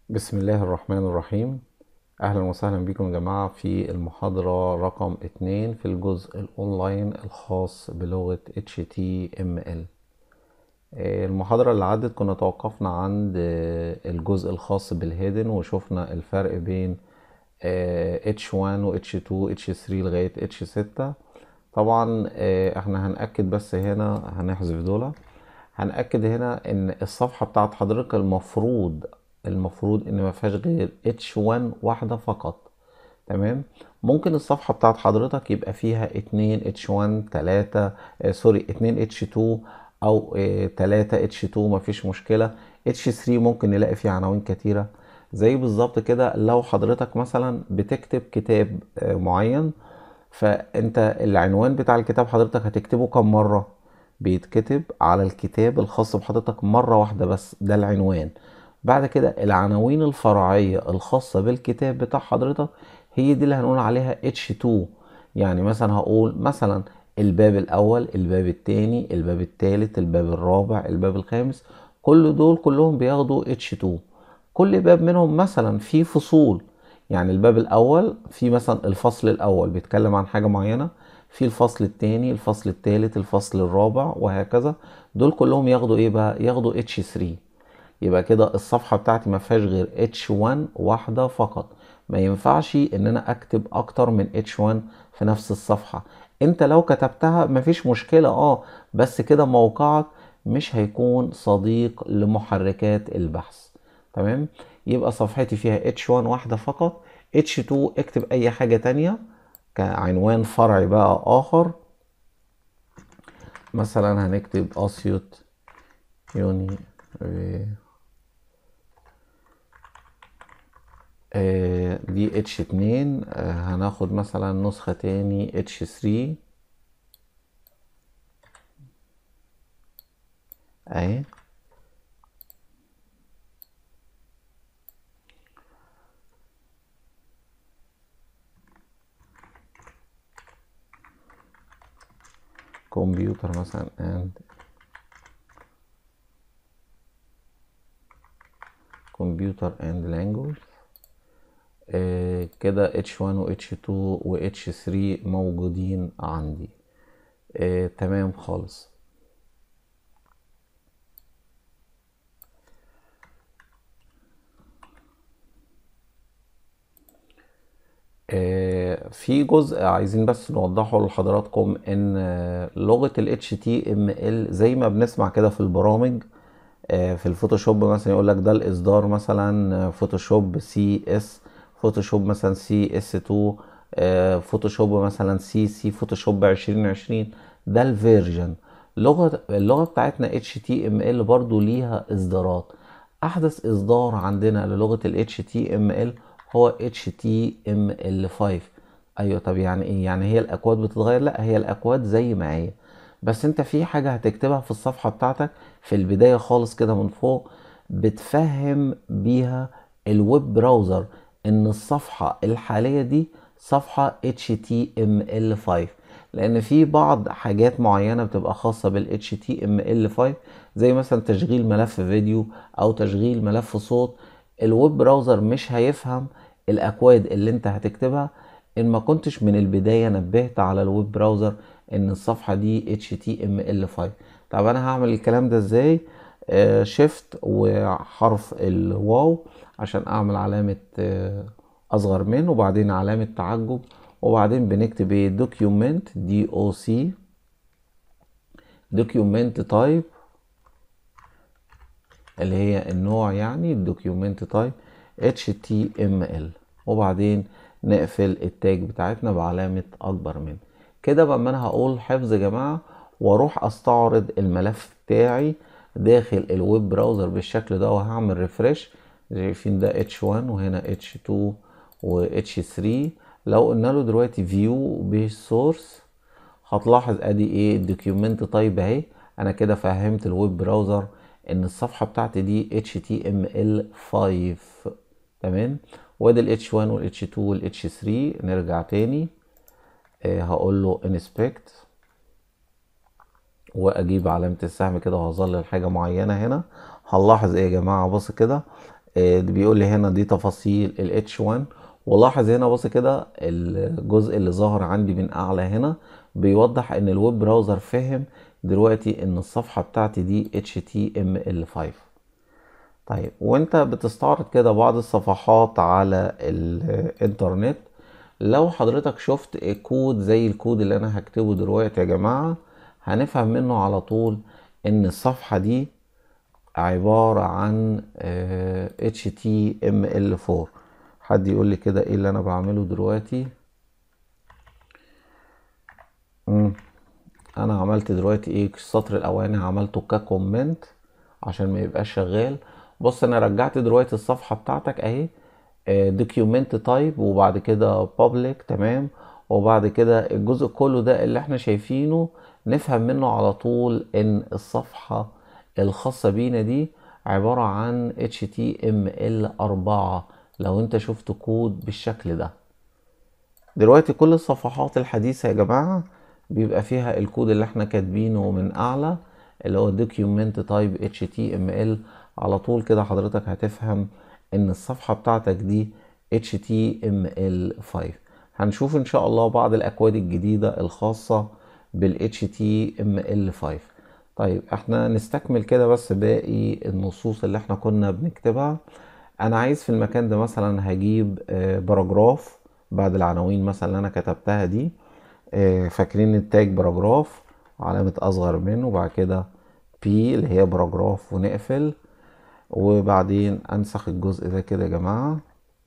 بسم الله الرحمن الرحيم أهلا وسهلا بكم يا جماعة في المحاضرة رقم اتنين في الجزء الأونلاين الخاص بلغة HTML آه، المحاضرة اللي عدت كنا توقفنا عند آه، الجزء الخاص بالهيدن وشفنا الفرق بين آه، H1 و H2 و H3 لغاية H6 طبعا آه، احنا هنأكد بس هنا هنحذف دول هنأكد هنا ان الصفحة بتاعت حضرتك المفروض المفروض ان ما فيهاش غير H1 واحدة فقط تمام ممكن الصفحة بتاعت حضرتك يبقى فيها اتنين H1 تلاتة آه سوري اتنين H2 او آه تلاتة H2 مفيش مشكلة H3 ممكن نلاقي فيه عناوين كتيرة زي بالظبط كده لو حضرتك مثلا بتكتب كتاب آه معين فانت العنوان بتاع الكتاب حضرتك هتكتبه كم مرة بيتكتب على الكتاب الخاص بحضرتك مرة واحدة بس ده العنوان بعد كده العناوين الفرعية الخاصة بالكتاب بتاع حضرتك هي دي اللي هنقول عليها H2 يعني مثلا هقول مثلا الباب الأول الباب التاني الباب التالت الباب الرابع الباب الخامس كل دول كلهم بياخدوا H2 كل باب منهم مثلا فيه فصول يعني الباب الأول في مثلا الفصل الأول بيتكلم عن حاجة معينة في الفصل التاني الفصل التالت الفصل الرابع وهكذا دول كلهم ياخدوا ايه بقى ياخدوا H3 يبقى كده الصفحة بتاعتي ما فيهاش غير H1 واحدة فقط ما ينفعش ان انا اكتب اكتر من H1 في نفس الصفحة انت لو كتبتها مفيش مشكلة اه بس كده موقعك مش هيكون صديق لمحركات البحث تمام يبقى صفحتي فيها H1 واحدة فقط H2 اكتب اي حاجة تانية كعنوان فرعي بقى اخر مثلا هنكتب اسيوط يوني آه، دي اتش اتنين آه، هناخد مثلا نسخة تاني اتش ثري اهي كمبيوتر مثلا and كمبيوتر اند لانجوج كده H1 و H2 و H3 موجودين عندي آه، تمام خالص آه، في جزء عايزين بس نوضحه لحضراتكم ان آه، لغة ال HTML زي ما بنسمع كده في البرامج آه، في الفوتوشوب مثلا يقول لك ده الاصدار مثلا آه، فوتوشوب سي اس فوتوشوب مثلا سي اس 2 آه، فوتوشوب مثلا سي سي فوتوشوب 2020 ده الفيرجن لغة اللغة بتاعتنا HTML برضو ليها اصدارات احدث اصدار عندنا للغة ال HTML هو HTML5 ايوه طب يعني ايه يعني هي الاكواد بتتغير لا هي الاكواد زي ما هي بس انت في حاجة هتكتبها في الصفحة بتاعتك في البداية خالص كده من فوق بتفهم بيها الويب براوزر ان الصفحة الحالية دي صفحة HTML5 لان في بعض حاجات معينة بتبقى خاصة بال HTML5 زي مثلا تشغيل ملف فيديو او تشغيل ملف صوت الويب براوزر مش هيفهم الاكواد اللي انت هتكتبها ان ما كنتش من البداية نبهت على الويب براوزر ان الصفحة دي HTML5 طب انا هعمل الكلام ده ازاي شيفت وحرف الواو عشان اعمل علامة آه، اصغر من وبعدين علامة تعجب وبعدين بنكتب ايه دوكيومنت دي او سي دوكيومنت تايب اللي هي النوع يعني الدوكيومنت تايب HTML وبعدين نقفل التاج بتاعتنا بعلامة أكبر من كده بقى ما أنا هقول حفظ يا جماعة وأروح أستعرض الملف بتاعي داخل الويب براوزر بالشكل ده وهعمل ريفرش شايفين ده H1 وهنا H2 و H3 لو قلنا له دلوقتي فيو بيج سورس هتلاحظ ادي ايه الدوكيومنت تايب اهي انا كده فهمت الويب براوزر ان الصفحه بتاعتي دي HTML5 تمام وادي ال H1 وال H2 وال H3 نرجع تاني آه هقول له انسبكت واجيب علامه السهم كده وهظلل حاجه معينه هنا هنلاحظ ايه يا جماعه بص كده آه، بيقول لي هنا دي تفاصيل ال H1 ولاحظ هنا بص كده الجزء اللي ظاهر عندي من اعلى هنا بيوضح ان الويب براوزر فهم دلوقتي ان الصفحة بتاعتي دي HTML5 طيب وانت بتستعرض كده بعض الصفحات على الانترنت لو حضرتك شفت كود زي الكود اللي انا هكتبه دلوقتي يا جماعة هنفهم منه على طول ان الصفحة دي عبارة عن آه، HTML4 حد يقول لي كده ايه اللي انا بعمله دلوقتي مم. انا عملت دلوقتي ايه السطر الاولاني عملته ككومنت عشان ما يبقاش شغال بص انا رجعت دلوقتي الصفحة بتاعتك اهي دوكيومنت تايب وبعد كده بابليك تمام وبعد كده الجزء كله ده اللي احنا شايفينه نفهم منه على طول ان الصفحة الخاصة بينا دي عبارة عن HTML4 لو انت شفت كود بالشكل ده دلوقتي كل الصفحات الحديثة يا جماعة بيبقى فيها الكود اللي احنا كاتبينه من اعلى اللي هو document type HTML على طول كده حضرتك هتفهم ان الصفحة بتاعتك دي HTML5 هنشوف ان شاء الله بعض الاكواد الجديدة الخاصة بال HTML5 طيب احنا نستكمل كده بس باقي النصوص اللي احنا كنا بنكتبها انا عايز في المكان ده مثلا هجيب آه، باراجراف بعد العناوين مثلا اللي انا كتبتها دي آه، فاكرين التاج باراجراف علامة اصغر منه وبعد كده بي اللي هي باراجراف ونقفل وبعدين انسخ الجزء ده كده يا جماعة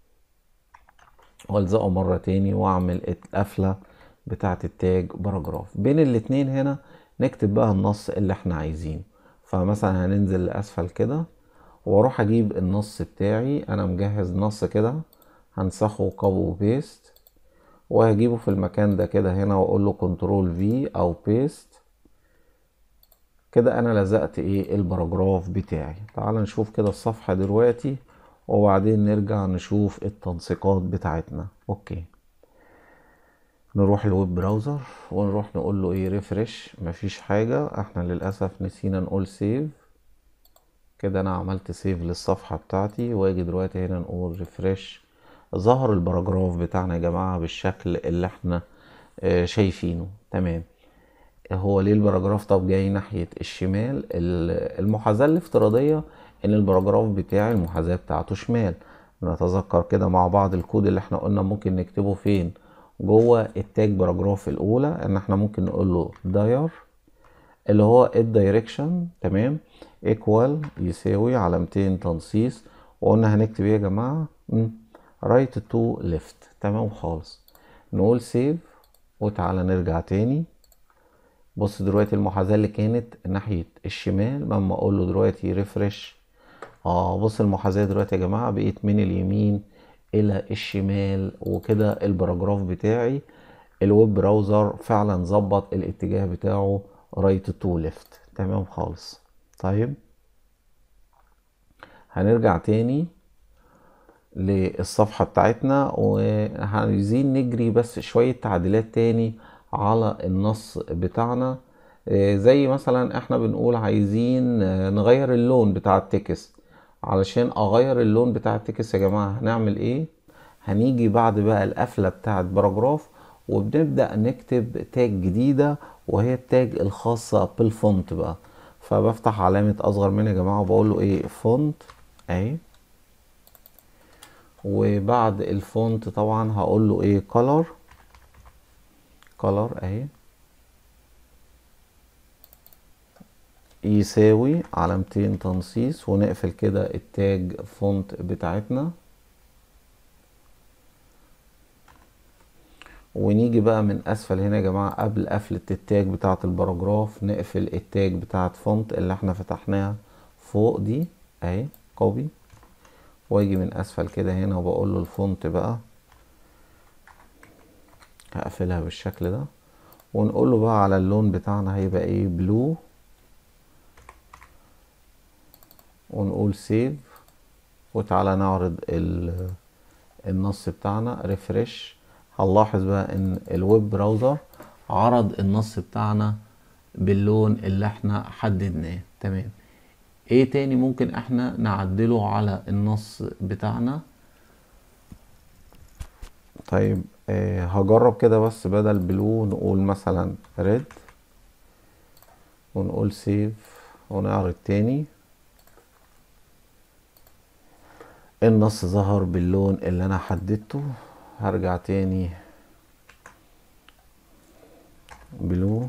والزقه مرة تاني واعمل القفلة بتاعة التاج باراجراف بين الاتنين هنا نكتب بقى النص اللي احنا عايزينه فمثلا هننزل لأسفل كده واروح اجيب النص بتاعي انا مجهز نص كده هنسخه كوبي وبيست وهجيبه في المكان ده كده هنا واقول له كنترول في او بيست كده انا لزقت ايه الباراجراف بتاعي تعال نشوف كده الصفحة دلوقتي وبعدين نرجع نشوف التنسيقات بتاعتنا اوكي نروح الويب براوزر ونروح نقول له ايه ريفرش مفيش حاجة احنا للأسف نسينا نقول سيف كده انا عملت سيف للصفحة بتاعتي واجي دلوقتي هنا نقول ريفرش ظهر الباراجراف بتاعنا يا جماعة بالشكل اللي احنا آه، شايفينه تمام هو ليه الباراجراف طب جاي ناحية الشمال ال- المحاذاة الافتراضية ان الباراجراف بتاعي المحاذاة بتاعته شمال نتذكر كده مع بعض الكود اللي احنا قلنا ممكن نكتبه فين جوه التاج باراجراف الاولى ان احنا ممكن نقول له داير اللي هو الدايركشن تمام ايكوال يساوي علامتين تنصيص وقلنا هنكتب ايه يا جماعة رايت تو ليفت تمام خالص نقول سيف وتعالى نرجع تاني بص دلوقتي المحاذاة اللي كانت ناحية الشمال لما اقول له دلوقتي ريفرش اه بص المحاذاة دلوقتي يا جماعة بقيت من اليمين الى الشمال وكده الباراجراف بتاعي الويب براوزر فعلا ظبط الاتجاه بتاعه رايت تو ليفت تمام خالص طيب هنرجع تاني للصفحة بتاعتنا وعايزين نجري بس شوية تعديلات تاني على النص بتاعنا آه، زي مثلا احنا بنقول عايزين آه، نغير اللون بتاع التكست علشان اغير اللون بتاع التكست يا جماعة هنعمل ايه هنيجي بعد بقى القفلة بتاعت باراجراف وبنبدأ نكتب تاج جديدة وهي التاج الخاصة بالفونت بقى فبفتح علامة اصغر من يا جماعة وبقول له ايه فونت اهي وبعد الفونت طبعا هقول له ايه color color اهي يساوي علامتين تنصيص ونقفل كده التاج فونت بتاعتنا ونيجي بقى من اسفل هنا يا جماعة قبل قفلة التاج بتاعة الباراجراف نقفل التاج بتاعة فونت اللي احنا فتحناها فوق دي اهي كوبي واجي من اسفل كده هنا وبقول له الفونت بقى هقفلها بالشكل ده ونقول له بقى على اللون بتاعنا هيبقى ايه بلو ونقول سيف وتعالى نعرض ال- النص بتاعنا ريفرش هنلاحظ بقى ان الويب براوزر عرض النص بتاعنا باللون اللي احنا حددناه تمام ايه تاني ممكن احنا نعدله على النص بتاعنا طيب آه هجرب كده بس بدل بلو نقول مثلا ريد ونقول سيف ونعرض تاني النص ظهر باللون اللي انا حددته هرجع تاني بلو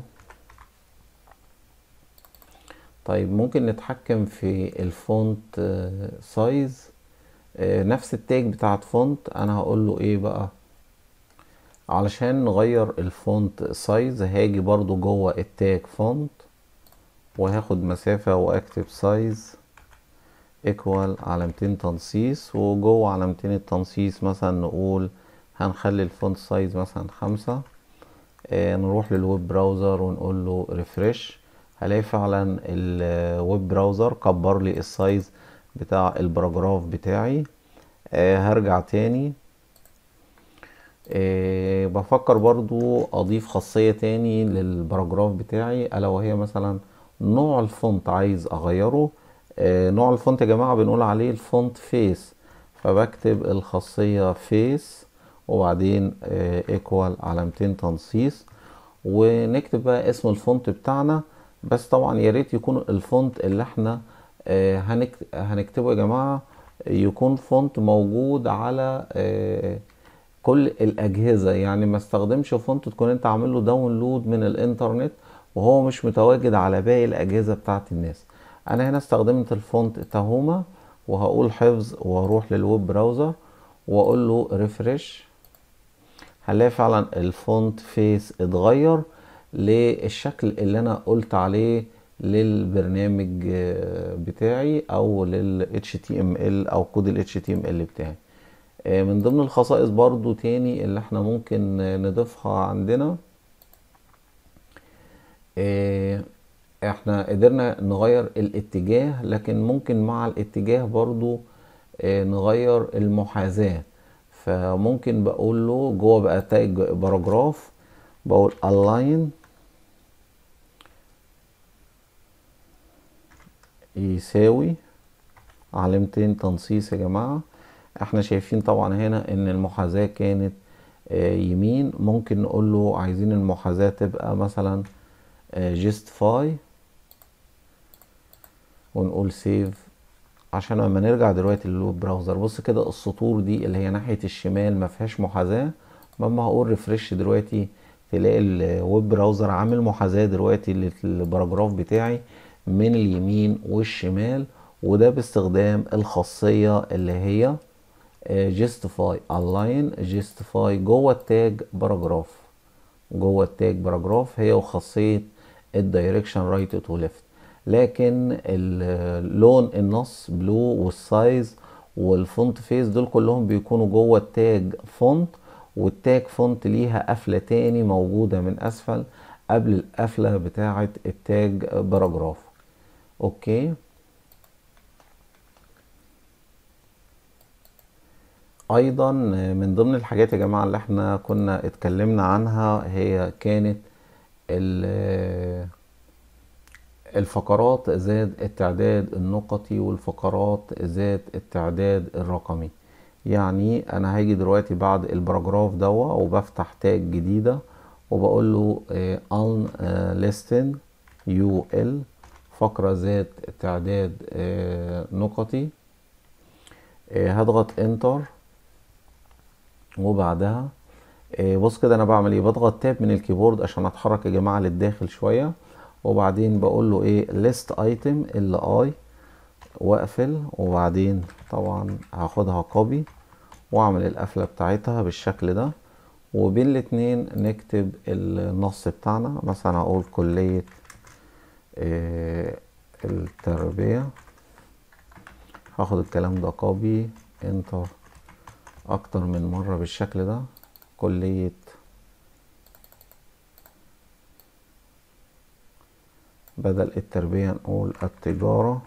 طيب ممكن نتحكم في الفونت سايز نفس التاج بتاعت فونت انا هقول له ايه بقى علشان نغير الفونت سايز هاجي برضو جوه التاج فونت وهاخد مسافة واكتب سايز ايكوال علامتين تنصيص وجوه علامتين التنصيص مثلا نقول هنخلي الفونت سايز مثلا خمسة آه نروح للويب براوزر ونقول له ريفرش هلاقي فعلا الويب براوزر كبر لي السايز بتاع الباراجراف بتاعي آه هرجع تاني آه بفكر برضو اضيف خاصية تاني للباراجراف بتاعي الا وهي مثلا نوع الفونت عايز اغيره آه نوع الفونت يا جماعة بنقول عليه الفونت فيس فبكتب الخاصية فيس وبعدين ايكوال علامتين تنصيص ونكتب بقى اسم الفونت بتاعنا بس طبعا يا ريت يكون الفونت اللي احنا آه هنكتبه يا جماعة يكون فونت موجود على آه كل الاجهزة يعني ما استخدمش فونت تكون انت عامل له داونلود من الانترنت وهو مش متواجد على باقي الاجهزة بتاعت الناس انا هنا استخدمت الفونت تاهوما وهقول حفظ واروح للويب براوزر واقول له ريفرش هنلاقي فعلا الفونت فيس اتغير للشكل اللي انا قلت عليه للبرنامج بتاعي او لل HTML او كود ال HTML بتاعي من ضمن الخصائص برضو تاني اللي احنا ممكن نضيفها عندنا احنا قدرنا نغير الاتجاه لكن ممكن مع الاتجاه برضو نغير المحاذاة فممكن بقول له جوه بقى تاج باراجراف بقول align يساوي علامتين تنصيص يا جماعة احنا شايفين طبعا هنا ان المحاذاة كانت يمين ممكن نقول له عايزين المحاذاة تبقى مثلا justify ونقول سيف عشان لما نرجع دلوقتي للويب براوزر بص كده السطور دي اللي هي ناحية الشمال ما فيهاش محاذاة لما هقول ريفرش دلوقتي تلاقي الويب براوزر عامل محاذاة دلوقتي للباراجراف بتاعي من اليمين والشمال وده باستخدام الخاصية اللي هي justify align justify جوه التاج باراجراف جوه التاج باراجراف هي وخاصية الدايركشن رايت تو ليفت لكن لون النص بلو والسايز والفونت فيس دول كلهم بيكونوا جوه التاج فونت والتاج فونت ليها قفلة تاني موجودة من أسفل قبل القفلة بتاعة التاج باراجراف أوكي أيضا من ضمن الحاجات يا جماعة اللي احنا كنا اتكلمنا عنها هي كانت الفقرات ذات التعداد النقطي والفقرات ذات التعداد الرقمي يعني انا هاجي دلوقتي بعد الباراجراف دوا وبفتح تاج جديدة وبقول له ان listen ul فقرة ذات تعداد نقطي هضغط انتر وبعدها بص كده انا بعمل ايه بضغط تاب من الكيبورد عشان اتحرك يا جماعة للداخل شوية وبعدين بقول له ايه list item ال اي واقفل وبعدين طبعا هاخدها كوبي واعمل القفلة بتاعتها بالشكل ده وبين الاتنين نكتب النص بتاعنا مثلا هقول كلية اه التربية هاخد الكلام ده كوبي انتر اكتر من مرة بالشكل ده كلية بدل التربية نقول التجارة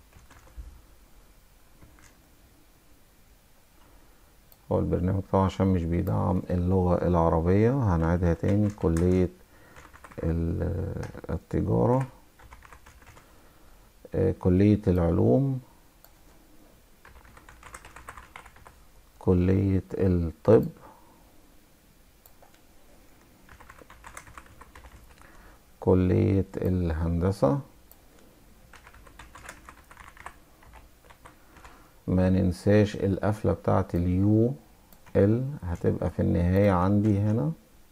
هو البرنامج طبعا عشان مش بيدعم اللغة العربية هنعيدها تاني كلية التجارة آه، كلية العلوم كلية الطب كلية الهندسة ما ننساش القفلة بتاعت اليو ال هتبقى في النهاية عندي هنا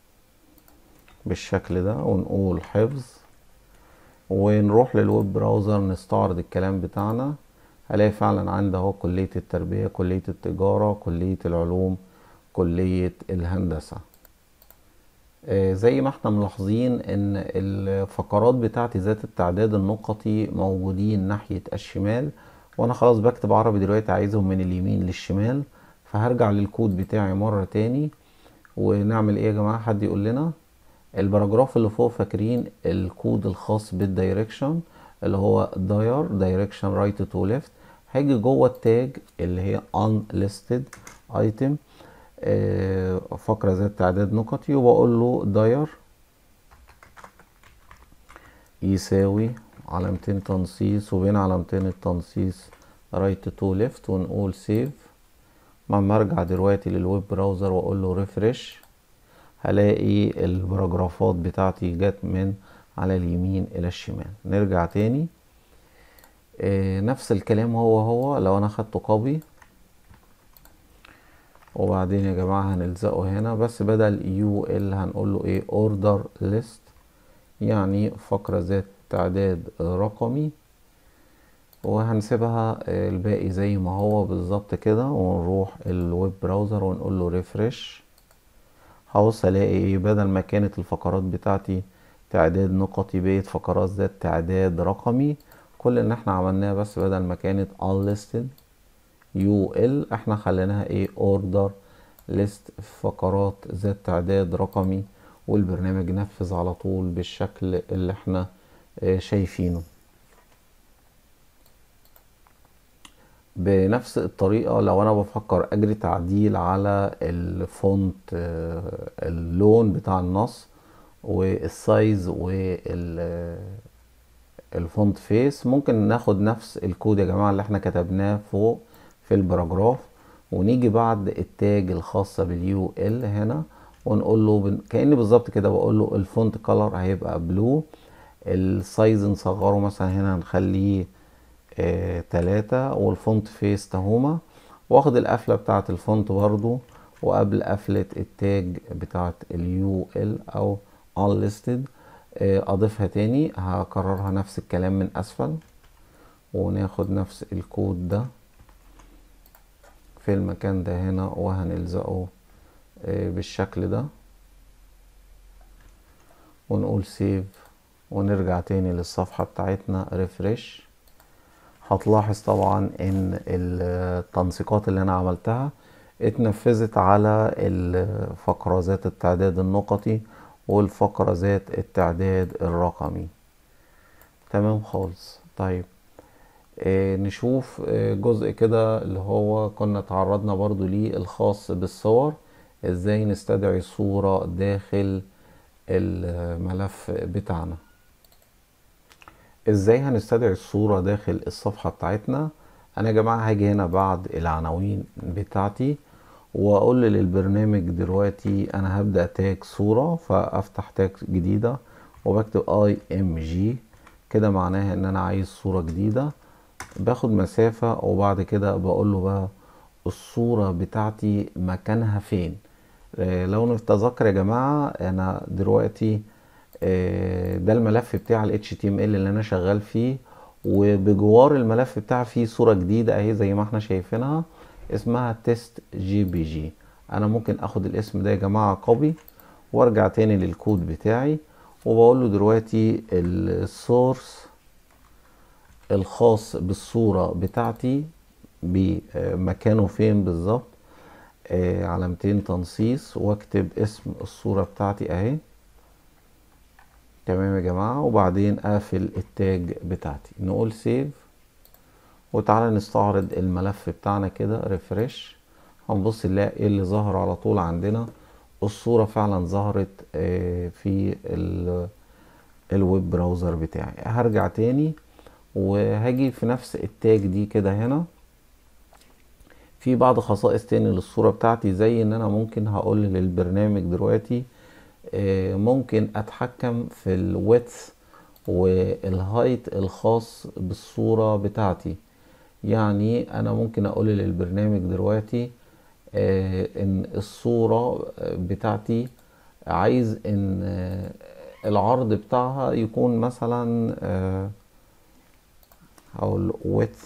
بالشكل ده ونقول حفظ ونروح للويب براوزر نستعرض الكلام بتاعنا هلاقي فعلا عندي اهو كلية التربية كلية التجارة كلية العلوم كلية الهندسة آه، زي ما احنا ملاحظين ان الفقرات بتاعتي ذات التعداد النقطي موجودين ناحية الشمال وانا خلاص بكتب عربي دلوقتي عايزهم من اليمين للشمال فهرجع للكود بتاعي مرة تاني ونعمل ايه يا جماعة حد يقول لنا الباراجراف اللي فوق فاكرين الكود الخاص بالدايركشن اللي هو داير دايركشن رايت تو ليفت هاجي جوه التاج اللي هي unlisted item آه، فقرة ذات تعداد نقطي وبقول له داير يساوي علامتين تنصيص وبين علامتين التنصيص رايت تو ليفت ونقول سيف لما ارجع دلوقتي للويب براوزر واقول له ريفرش هلاقي الباراجرافات بتاعتي جت من على اليمين الى الشمال نرجع تاني آه، نفس الكلام هو هو لو انا خدته كوبي وبعدين يا جماعة هنلزقه هنا بس بدل يو ال هنقول له ايه اوردر ليست يعني فقرة ذات تعداد رقمي وهنسيبها آه، الباقي زي ما هو بالظبط كده ونروح الويب براوزر ونقول له ريفرش هبص الاقي ايه بدل ما كانت الفقرات بتاعتي تعداد نقطي بقت فقرات ذات تعداد رقمي كل اللي احنا عملناه بس بدل ما كانت unlisted يو ال احنا خليناها ايه اوردر ليست فقرات ذات تعداد رقمي والبرنامج نفذ على طول بالشكل اللي احنا آه، شايفينه بنفس الطريقة لو أنا بفكر أجري تعديل على الفونت آه، اللون بتاع النص والسايز والفونت فيس ممكن ناخد نفس الكود يا جماعة اللي احنا كتبناه فوق في الباراجراف ونيجي بعد التاج الخاصة باليو ال هنا ونقول له بن... كأني بالظبط كده بقول له الفونت كلر هيبقى بلو السايز نصغره مثلا هنا نخليه آه تلاتة والفونت فيس تهوما واخد القفلة بتاعة الفونت برضو وقبل قفلة التاج بتاعة اليو ال او unlisted آه اضيفها تاني هكررها نفس الكلام من اسفل وناخد نفس الكود ده في المكان ده هنا وهنلزقه آه بالشكل ده ونقول سيف ونرجع تاني للصفحة بتاعتنا ريفرش هتلاحظ طبعا ان التنسيقات اللي انا عملتها اتنفذت على الفقرة ذات التعداد النقطي والفقرة ذات التعداد الرقمي تمام خالص طيب آه نشوف آه جزء كده اللي هو كنا تعرضنا برضو ليه الخاص بالصور ازاي نستدعي صورة داخل الملف بتاعنا ازاي هنستدعي الصورة داخل الصفحة بتاعتنا انا يا جماعة هاجي هنا بعد العناوين بتاعتي واقول للبرنامج دلوقتي انا هبدأ تاج صورة فافتح تاج جديدة وبكتب اي ام جي كده معناها ان انا عايز صورة جديدة باخد مسافة وبعد كده بقول له بقى الصورة بتاعتي مكانها فين لو نتذكر يا جماعة انا دلوقتي ده الملف بتاع ال HTML اللي انا شغال فيه وبجوار الملف بتاعي فيه صورة جديدة اهي زي ما احنا شايفينها اسمها تيست جي بي جي انا ممكن اخد الاسم ده يا جماعة كوبي وارجع تاني للكود بتاعي وبقول له دلوقتي السورس الخاص بالصورة بتاعتي بمكانه فين بالظبط علامتين تنصيص واكتب اسم الصورة بتاعتي اهي تمام يا جماعة وبعدين اقفل التاج بتاعتي نقول سيف وتعالى نستعرض الملف بتاعنا كده ريفرش هنبص نلاقي ايه اللي ظهر على طول عندنا الصورة فعلا ظهرت في الويب براوزر بتاعي هرجع تاني وهاجي في نفس التاج دي كده هنا في بعض خصائص تاني للصورة بتاعتي زي ان انا ممكن هقول للبرنامج دلوقتي آه، ممكن اتحكم في الويدث والهايت الخاص بالصورة بتاعتي يعني انا ممكن اقول للبرنامج دلوقتي آه، ان الصورة بتاعتي عايز ان آه، العرض بتاعها يكون مثلا آه، هقول width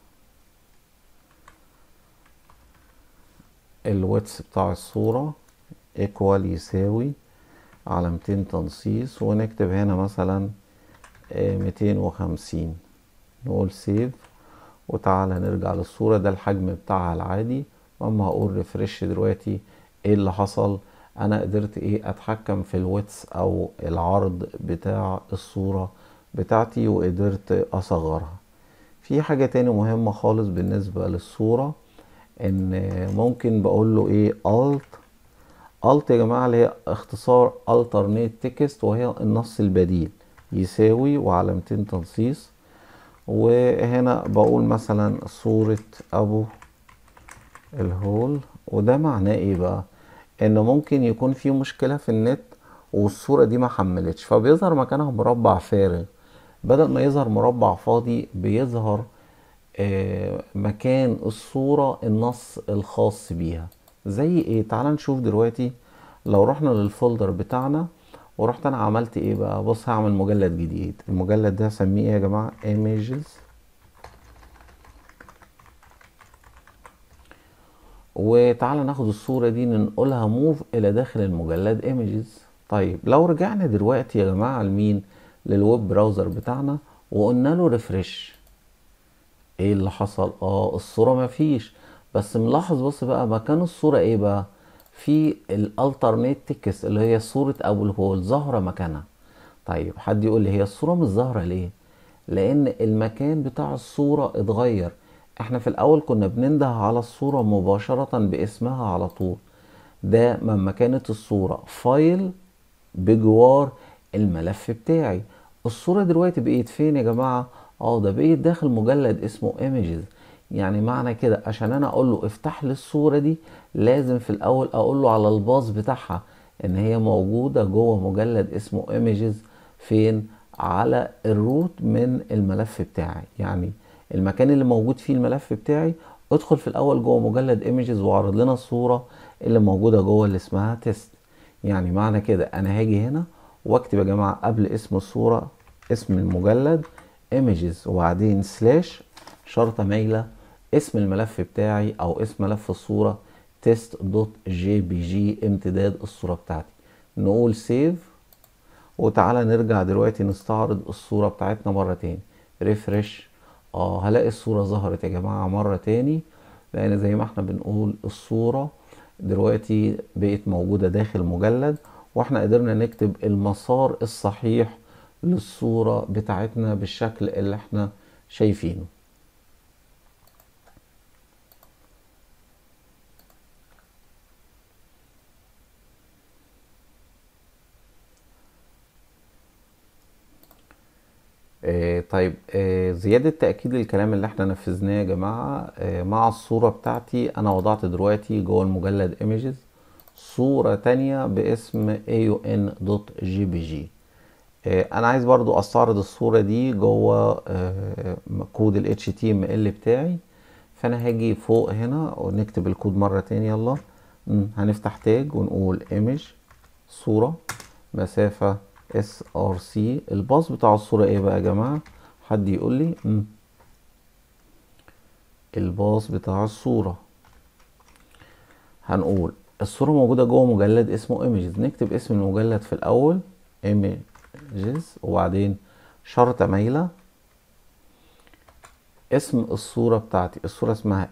الويدث بتاع الصورة equal يساوي علامتين تنصيص ونكتب هنا مثلا ميتين وخمسين نقول سيف وتعالى نرجع للصورة ده الحجم بتاعها العادي واما هقول ريفرش دلوقتي ايه اللي حصل انا قدرت ايه اتحكم في الويتس او العرض بتاع الصورة بتاعتي وقدرت اصغرها في حاجة تاني مهمة خالص بالنسبة للصورة ان ممكن بقول له ايه alt alt يا جماعة اللي هي اختصار alternate text وهي النص البديل يساوي وعلامتين تنصيص وهنا بقول مثلا صورة ابو الهول وده معناه ايه بقى ان ممكن يكون في مشكلة في النت والصورة دي ما حملتش فبيظهر مكانها مربع فارغ بدل ما يظهر مربع فاضي بيظهر آه، مكان الصورة النص الخاص بيها زي ايه تعال نشوف دلوقتي لو رحنا للفولدر بتاعنا ورحت انا عملت ايه بقى بص هعمل مجلد جديد المجلد ده هسميه ايه يا جماعة images وتعالى ناخد الصورة دي ننقلها موف الى داخل المجلد images طيب لو رجعنا دلوقتي يا جماعة لمين للويب براوزر بتاعنا وقلنا له ريفرش ايه اللي حصل اه الصورة مفيش بس ملاحظ بص بقى مكان الصورة ايه بقى في الالترنيت تكست اللي هي صورة ابو الهول ظاهرة مكانها طيب حد يقول لي هي الصورة مش ظاهرة ليه لان المكان بتاع الصورة اتغير احنا في الاول كنا بننده على الصورة مباشرة باسمها على طول ده لما كانت الصورة فايل بجوار الملف بتاعي الصورة دلوقتي بقيت فين يا جماعة اه ده بقيت داخل مجلد اسمه images يعني معنى كده عشان انا اقول له افتح لي الصورة دي لازم في الاول اقول له على الباص بتاعها ان هي موجودة جوه مجلد اسمه images فين على الروت من الملف بتاعي يعني المكان اللي موجود فيه الملف بتاعي ادخل في الاول جوه مجلد images واعرض لنا الصورة اللي موجودة جوه اللي اسمها تيست يعني معنى كده انا هاجي هنا واكتب يا جماعة قبل اسم الصورة اسم المجلد images وبعدين سلاش شرطة مايلة اسم الملف بتاعي او اسم ملف الصورة test.jpg امتداد الصورة بتاعتي نقول سيف وتعالى نرجع دلوقتي نستعرض الصورة بتاعتنا مرة تاني ريفرش اه هلاقي الصورة ظهرت يا جماعة مرة تاني لان زي ما احنا بنقول الصورة دلوقتي بقت موجودة داخل مجلد واحنا قدرنا نكتب المسار الصحيح للصورة بتاعتنا بالشكل اللي احنا شايفينه آه طيب آه زيادة تأكيد الكلام اللي احنا نفذناه يا جماعة آه مع الصورة بتاعتي انا وضعت دلوقتي جوه المجلد images صورة تانية باسم aun.jpg انا عايز برضو استعرض الصورة دي جوه كود ال HTML بتاعي فانا هاجي فوق هنا ونكتب الكود مرة تاني يلا هنفتح تاج ونقول image صورة مسافة src الباص بتاع الصورة ايه بقى يا جماعة حد يقول لي مم. الباص بتاع الصورة هنقول الصورة موجودة جوه مجلد اسمه images نكتب اسم المجلد في الأول images وبعدين شرطة مايلة اسم الصورة بتاعتي الصورة اسمها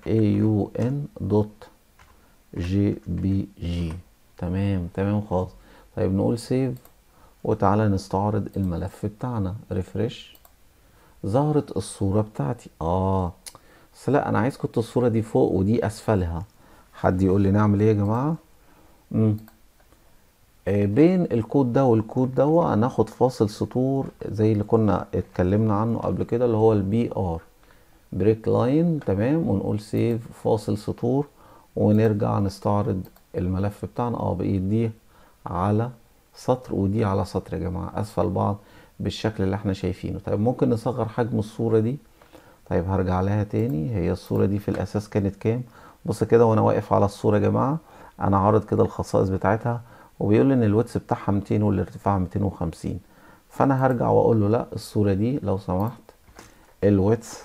aun.jpg تمام تمام خالص طيب نقول سيف وتعالى نستعرض الملف بتاعنا ريفرش ظهرت الصورة بتاعتي اه بس لا انا عايز كنت الصورة دي فوق ودي اسفلها حد يقول لي نعمل ايه يا جماعة مم. آه، بين الكود ده والكود ده هناخد فاصل سطور زي اللي كنا اتكلمنا عنه قبل كده اللي هو البي ار بريك لاين تمام ونقول سيف فاصل سطور ونرجع نستعرض الملف بتاعنا اه بقيت دي على سطر ودي على سطر يا جماعة اسفل بعض بالشكل اللي احنا شايفينه طيب ممكن نصغر حجم الصورة دي طيب هرجع لها تاني هي الصورة دي في الاساس كانت كام بص كده وانا واقف على الصورة يا جماعة انا عارض كده الخصائص بتاعتها وبيقول لي ان الويتس بتاعها 200 والارتفاع 250 فانا هرجع واقول له لا الصورة دي لو سمحت الويتس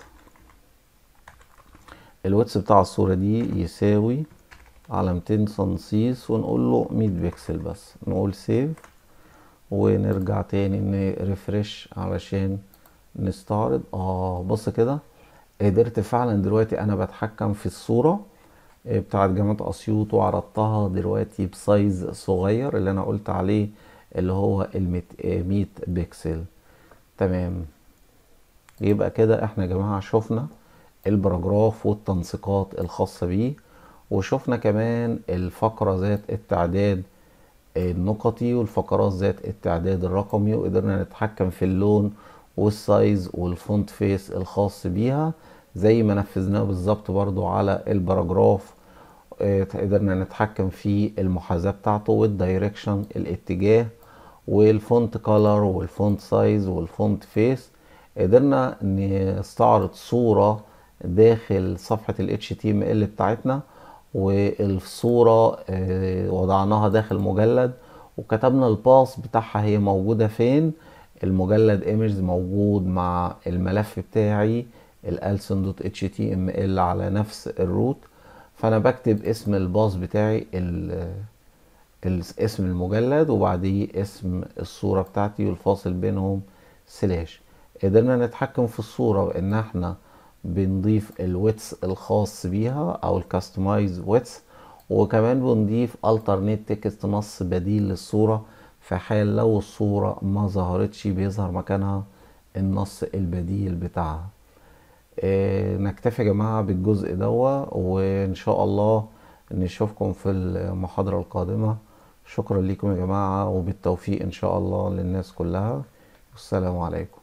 الويتس بتاع الصورة دي يساوي على 200 سنسيس ونقول له 100 بكسل بس نقول سيف ونرجع تاني نرفرش علشان نستعرض اه بص كده قدرت فعلا دلوقتي انا بتحكم في الصورة بتاعت جامعة اسيوط وعرضتها دلوقتي بسايز صغير اللي انا قلت عليه اللي هو ال 100 بكسل تمام يبقى كده احنا يا جماعة شفنا البراجراف والتنسيقات الخاصة بيه وشفنا كمان الفقرة ذات التعداد النقطي والفقرات ذات التعداد الرقمي وقدرنا نتحكم في اللون والسايز والفونت فيس الخاص بيها زي ما نفذناه بالظبط برضو على البراجراف قدرنا نتحكم في المحاذاة بتاعته والدايركشن الاتجاه والفونت كولر والفونت سايز والفونت فيس قدرنا نستعرض صورة داخل صفحة ال HTML بتاعتنا والصورة وضعناها داخل مجلد وكتبنا الباص بتاعها هي موجودة فين المجلد ايمجز موجود مع الملف بتاعي الالسن دوت اتش تي ام ال على نفس الروت فانا بكتب اسم الباص بتاعي اسم المجلد وبعديه اسم الصورة بتاعتي والفاصل بينهم سلاش قدرنا نتحكم في الصورة بان احنا بنضيف الويتس الخاص بيها او الكاستمايز ويتس وكمان بنضيف alternate تكست نص بديل للصورة في حال لو الصورة ما ظهرتش بيظهر مكانها النص البديل بتاعها اه نكتفي يا جماعة بالجزء دوا وان شاء الله نشوفكم في المحاضرة القادمة شكرا لكم يا جماعة وبالتوفيق ان شاء الله للناس كلها والسلام عليكم